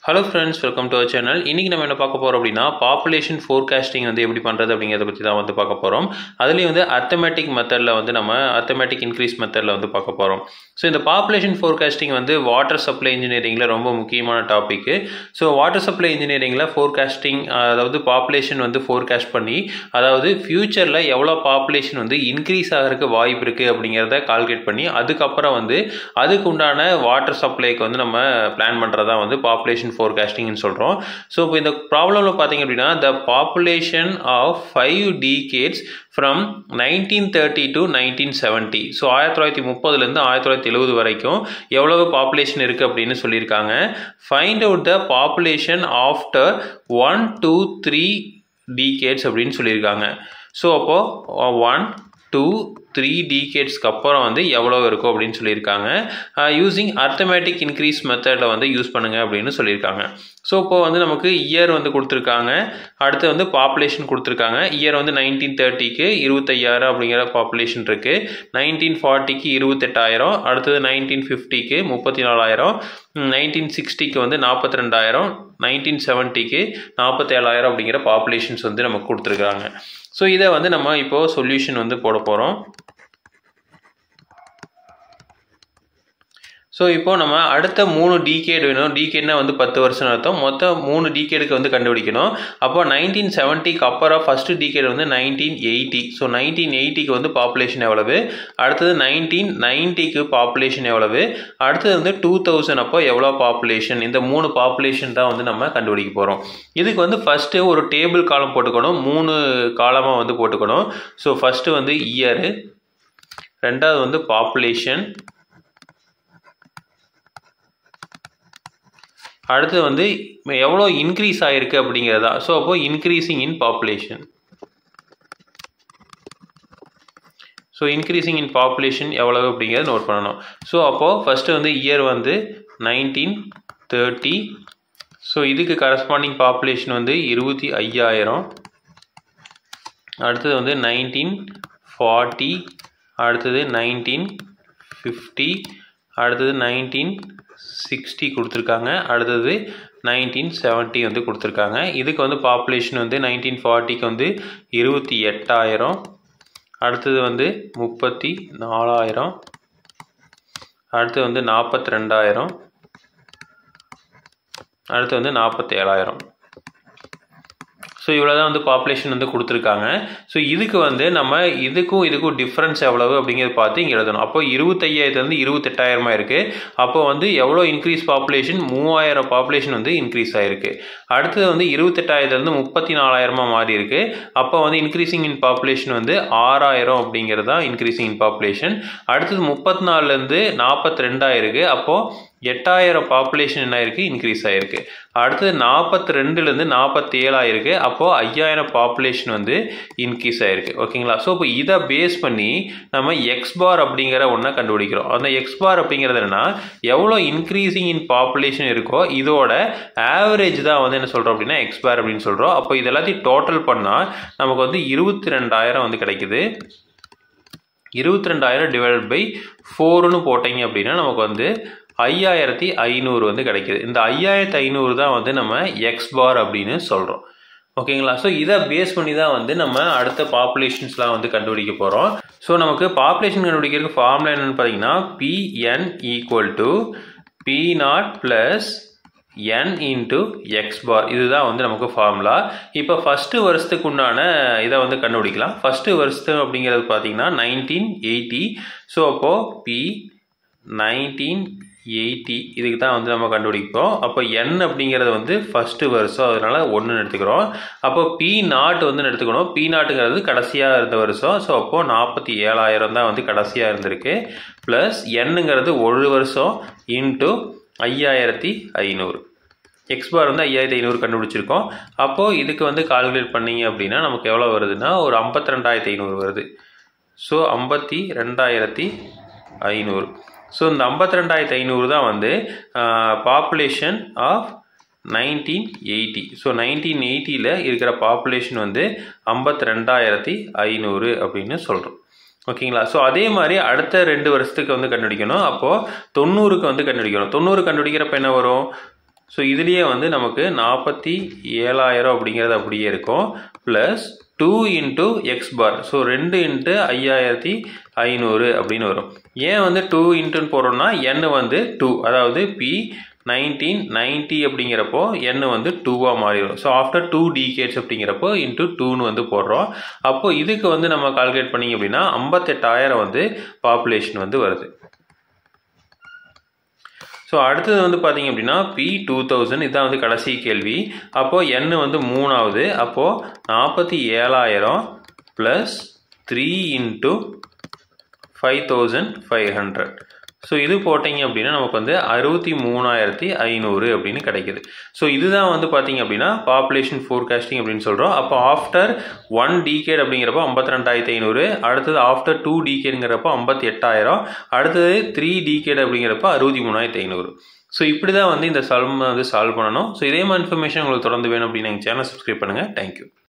hello friends welcome to our channel இன்றைக்கி நம்ம என்ன பார்க்க போகிறோம் அப்படின்னா பாப்புலேஷன் ஃபோர்காஸ்டிங் வந்து எப்படி பண்ணுறது அப்படிங்கிறத பற்றி தான் வந்து பார்க்க போகிறோம் அதுலேயும் வந்து அர்த்தமேட்டிக் மெத்தடில் வந்து நம்ம அர்த்தமேட்டிக் இன்க்ரீஸ் மெத்தடில் வந்து பார்க்க போகிறோம் ஸோ இந்த பாப்புலேஷன் ஃபோர்காஸ்டிங் வந்து வாட்டர் சப்ளை இன்ஜினியரிங்கில் ரொம்ப முக்கியமான டாப்பிக்கு ஸோ வாட்டர் சப்ளை இன்ஜினியரிங்கில் ஃபோர்காஸ்டிங் அதாவது பாப்புலேஷன் வந்து ஃபோர்காஸ்ட் பண்ணி அதாவது ஃப்யூச்சரில் எவ்வளோ பாப்புலேஷன் வந்து இன்க்ரீஸ் ஆகிறதுக்கு வாய்ப்பு இருக்குது அப்படிங்கிறத கால்குலேட் பண்ணி அதுக்கப்புறம் வந்து அதுக்கு உண்டான வாட்டர் சப்ளைக்கு வந்து நம்ம பிளான் பண்ணுறதா வந்து பாப்புலேஷன் ஃபோர்காஸ்டிங்னு சொல்கிறோம் ஸோ இப்போ இந்த ப்ராப்ளமில் பார்த்தீங்க அப்படின்னா the population of five decades from nineteen thirty to nineteen seventy so ஆயிரத்தி தொள்ளாயிரத்தி முப்பதுலேருந்து ஆயிரத்தி தொள்ளாயிரத்தி எழுபது வரைக்கும் எவ்வளவு பாப்புலேஷன் இருக்குது அப்படின்னு சொல்லியிருக்காங்க find out the population after one two three decades அப்படின்னு சொல்லியிருக்காங்க ஸோ அப்போது ஒன் டூ த்ரீ டீகேட்ஸ்க்கு அப்புறம் வந்து எவ்வளோ இருக்கும் அப்படின்னு சொல்லியிருக்காங்க யூஸிங் அர்த்தமேட்டிக் இன்க்ரீஸ் மெத்தடில் வந்து யூஸ் பண்ணுங்கள் அப்படின்னு சொல்லியிருக்காங்க ஸோ இப்போ வந்து நமக்கு இயர் வந்து கொடுத்துருக்காங்க அடுத்து வந்து பாப்புலேஷன் கொடுத்துருக்காங்க இயர் வந்து நைன்டீன் தேர்ட்டிக்கு இருபத்தையாயிரம் அப்படிங்கிற பாப்புலேஷன் இருக்குது நைன்டீன் ஃபார்ட்டிக்கு இருபத்தெட்டாயிரம் அடுத்தது நைன்டீன் ஃபிஃப்டிக்கு முப்பத்தி நாலாயிரம் நைன்டீன் சிக்ஸ்டிக்கு வந்து நாற்பத்தி ரெண்டாயிரம் நைன்டீன் செவன்ட்டிக்கு நாற்பத்தேழாயிரம் அப்படிங்கிற பாப்புலேஷன்ஸ் வந்து நமக்கு கொடுத்துருக்காங்க ஸோ இதை வந்து நம்ம இப்போது சொல்யூஷன் வந்து போட போகிறோம் ஸோ இப்போது நம்ம அடுத்த மூணு டிகேட் வேணும் டிகேட்னா வந்து பத்து வருஷம் அர்த்தம் மொத்தம் மூணு டிகேடுக்கு வந்து கண்டுபிடிக்கணும் அப்போ நைன்டீன் செவன்ட்டிக்கு அப்புறம் ஃபஸ்ட்டு டிகேட் வந்து நைன்டீன் எயிட்டி ஸோ நைன்டீன் எயிட்டிக்கு வந்து பாப்புலேஷன் எவ்வளவு அடுத்தது நைன்டீன் நைன்ட்டிக்கு பாப்புலேஷன் எவ்வளவு அடுத்தது வந்து டூ தௌசண்ட் அப்போ எவ்வளோ பாப்புலேஷன் இந்த மூணு பாப்புலேஷன் தான் வந்து நம்ம கண்டுபிடிக்க போகிறோம் இதுக்கு வந்து ஃபஸ்ட்டு ஒரு டேபிள் காலம் போட்டுக்கணும் மூணு காலமாக வந்து போட்டுக்கணும் ஸோ ஃபஸ்ட்டு வந்து இயரு ரெண்டாவது வந்து பாப்புலேஷன் அடுத்து வந்து எவ்வளோ இன்க்ரீஸ் ஆகிருக்கு அப்படிங்கிறதா ஸோ அப்போ increasing in population so increasing in population எவ்வளவு அப்படிங்கிறத நோட் பண்ணணும் ஸோ அப்போது ஃபஸ்ட்டு வந்து இயர் வந்து நைன்டீன் தேர்ட்டி ஸோ இதுக்கு கரஸ்பாண்டிங் பாப்புலேஷன் வந்து இருபத்தி ஐயாயிரம் அடுத்தது வந்து நைன்டீன் ஃபார்ட்டி அடுத்தது நைன்டீன் ஃபிஃப்டி அடுத்தது நைன்டீன் சிக்ஸ்டி கொடுத்துருக்காங்க அடுத்தது நைன்டீன் செவன்ட்டி வந்து கொடுத்துருக்காங்க இதுக்கு வந்து பாப்புலேஷன் வந்து நைன்டீன் ஃபார்ட்டிக்கு வந்து இருபத்தி எட்டாயிரம் அடுத்தது வந்து முப்பத்தி நாலாயிரம் அடுத்து வந்து நாற்பத்தி ரெண்டாயிரம் அடுத்து வந்து நாற்பத்தி ஏழாயிரம் ஸோ இவ்வளோ தான் வந்து பாப்புலேஷன் வந்து கொடுத்துருக்காங்க ஸோ இதுக்கு வந்து நம்ம இதுக்கும் இதுக்கும் டிஃப்ரென்ஸ் எவ்வளவு அப்படிங்கிறத பார்த்து இங்கே எழுதணும் அப்போ இருபத்தையாயிரத்துலேருந்து இருபத்தெட்டாயிரமாக இருக்குது அப்போ வந்து எவ்வளோ இன்க்ரீஸ் பாப்புலேஷன் மூவாயிரம் பாப்புலேஷன் வந்து இன்க்ரீஸ் ஆகிருக்கு அடுத்தது வந்து இருபத்தெட்டாயிரத்துலேருந்து முப்பத்தி நாலாயிரமாக மாறி இருக்கு அப்போ வந்து இன்க்ரீசிங் இன் பாப்புலேஷன் வந்து ஆறாயிரம் அப்படிங்கிறது தான் இன்க்ரீசிங் இன் பாப்புலேஷன் அடுத்தது முப்பத்தி நாலுலேருந்து நாற்பத்தி ரெண்டாயிருக்கு அப்போது எட்டாயிரம் பாப்புலேஷன் என்ன ஆயிருக்கு இன்க்ரீஸ் ஆகிருக்கு அடுத்தது நாற்பத்தி ரெண்டுலேருந்து நாற்பத்தி ஏழாயிருக்கு அப்போது ஐயாயிரம் பாப்புலேஷன் வந்து இன்க்ரீஸ் ஆகிருக்கு ஓகேங்களா ஸோ இப்போ இதை பேஸ் பண்ணி நம்ம எக்ஸ் பார் அப்படிங்கிற ஒன்றை கண்டுபிடிக்கிறோம் அந்த எக்ஸ் பார் அப்படிங்கிறது என்னென்னா எவ்வளோ இன்க்ரீசிங் இன் பாப்புலேஷன் இருக்கோ இதோட ஆவரேஜ் தான் வந்து என்ன சொல்கிறோம் அப்படின்னா எக்ஸ் பார் அப்படின்னு சொல்கிறோம் அப்போ இது எல்லாத்தையும் டோட்டல் பண்ணால் நமக்கு வந்து இருபத்தி ரெண்டாயிரம் வந்து கிடைக்குது இருபத்தி ரெண்டாயிரம் டிவைடட் பை ஃபோர்னு போட்டிங்க அப்படின்னா நமக்கு வந்து ஐயாயிரத்தி ஐநூறு வந்து கிடைக்கிது இந்த ஐயாயிரத்தி ஐநூறு தான் வந்து நம்ம எக்ஸ் பார் அப்படின்னு சொல்கிறோம் ஓகேங்களா ஸோ இதை பேஸ் பண்ணி தான் வந்து நம்ம அடுத்த பாப்புலேஷன்ஸ்லாம் வந்து கண்டுபிடிக்க போகிறோம் ஸோ நமக்கு பாப்புலேஷன் கண்டுபிடிக்கிறதுக்கு ஃபார்முலா என்னென்னு பார்த்தீங்கன்னா P n equal to P naught plus n into x bar இதுதான் வந்து நமக்கு ஃபார்முலா இப்போ ஃபஸ்ட்டு வருஷத்துக்கு உண்டான இதை வந்து கண்டுபிடிக்கலாம் ஃபஸ்ட்டு வருஷத்து அப்படிங்கிறது பார்த்தீங்கன்னா நைன்டீன் எயிட்டி ஸோ அப்போது பி நைன்டீன் எயிட்டி இதுக்கு தான் வந்து நம்ம கண்டுபிடிப்போம் அப்போ என் அப்படிங்கிறது வந்து ஃபஸ்ட்டு வருஷம் அதனால் ஒன்றுன்னு எடுத்துக்கிறோம் அப்போ பி நாட் வந்து எடுத்துக்கணும் பி நாட்டுங்கிறது கடைசியாக இருந்த வருஷம் ஸோ அப்போது நாற்பத்தி ஏழாயிரம் தான் வந்து கடைசியாக இருந்திருக்கு ப்ளஸ் என்னுங்கிறது ஒரு வருஷம் இன்ட்டு ஐயாயிரத்தி ஐநூறு எக்ஸ் பார் வந்து ஐயாயிரத்தி ஐநூறு கண்டுபிடிச்சிருக்கோம் அப்போது இதுக்கு வந்து கால்குலேட் பண்ணிங்க அப்படின்னா நமக்கு எவ்வளோ வருதுன்னா ஒரு ஐம்பத்தி ரெண்டாயிரத்தி ஐநூறு வருது ஸோ ஐம்பத்தி ரெண்டாயிரத்தி ஐநூறு ஸோ இந்த ஐம்பத்தி ரெண்டாயிரத்தி ஐநூறு தான் வந்து population of nineteen eighty so nineteen எயிட்டியில் இருக்கிற பாப்புலேஷன் வந்து ஐம்பத்தி ரெண்டாயிரத்தி ஐநூறு அப்படின்னு சொல்கிறோம் ஓகேங்களா ஸோ அதே மாதிரி அடுத்த ரெண்டு வருஷத்துக்கு வந்து கண்டுபிடிக்கணும் அப்போது தொண்ணூறுக்கு வந்து கண்டுபிடிக்கணும் தொண்ணூறு கண்டுபிடிக்கிறப்ப என்ன வரும் ஸோ இதுலேயே வந்து நமக்கு நாற்பத்தி ஏழாயிரம் அப்படிங்கிறது அப்படியே இருக்கும் plus two into x bar so ரெண்டு இன்ட்டு ஐயாயிரத்தி ஐநூறு அப்படின்னு வரும் ஏன் வந்து டூ இன்ட்டுன்னு போடுறோம்னா என் வந்து டூ அதாவது பி நைன்டீன் நைன்ட்டி அப்படிங்கிறப்போ என் வந்து டூவாக மாறிடும் ஸோ ஆஃப்டர் டூ டிகேட்ஸ் அப்படிங்கிறப்போ இன்ட்டு டூன்னு வந்து போடுறோம் அப்போ இதுக்கு வந்து நம்ம கால்குலேட் பண்ணிங்க அப்படின்னா ஐம்பத்தெட்டாயிரம் வந்து பாப்புலேஷன் வந்து வருது ஸோ அடுத்தது வந்து பார்த்தீங்க அப்படின்னா பி டூ தௌசண்ட் இதுதான் வந்து கடைசி கேள்வி அப்போது என் வந்து மூணாவது அப்போது நாற்பத்தி ஏழாயிரம் plus three into five thousand five hundred so இது போட்டிங்க அப்படின்னா நமக்கு வந்து அறுபத்தி மூணாயிரத்தி ஐநூறு அப்படின்னு கிடைக்குது ஸோ இதுதான் வந்து பார்த்தீங்க அப்படின்னா பாப்புலேஷன் ஃபோர்காஸ்டிங் அப்படின்னு சொல்கிறோம் அப்போ ஆஃப்டர் ஒன் டிகேட் அப்படிங்கிறப்போ ஐம்பத்தி ரெண்டாயிரத்தி ஐநூறு அடுத்தது ஆஃப்டர் டூ டிகேடுங்கிறப்போ ஐம்பத்தி எட்டாயிரம் அடுத்தது த்ரீ டிகேட் அப்படிங்கிறப்போ அறுபத்தி மூணாயிரத்தி ஐநூறு ஸோ இப்படி தான் வந்து இந்த சால்வ் வந்து சால்வ் பண்ணணும் ஸோ இதே மாதிரி இன்ஃபர்மேஷன் உங்களுக்கு தொடர்ந்து வேணும் அப்படின்னு எங்கள் சேனல் சப்ஸ்கிரைப் பண்ணுங்கள் தேங்க்யூ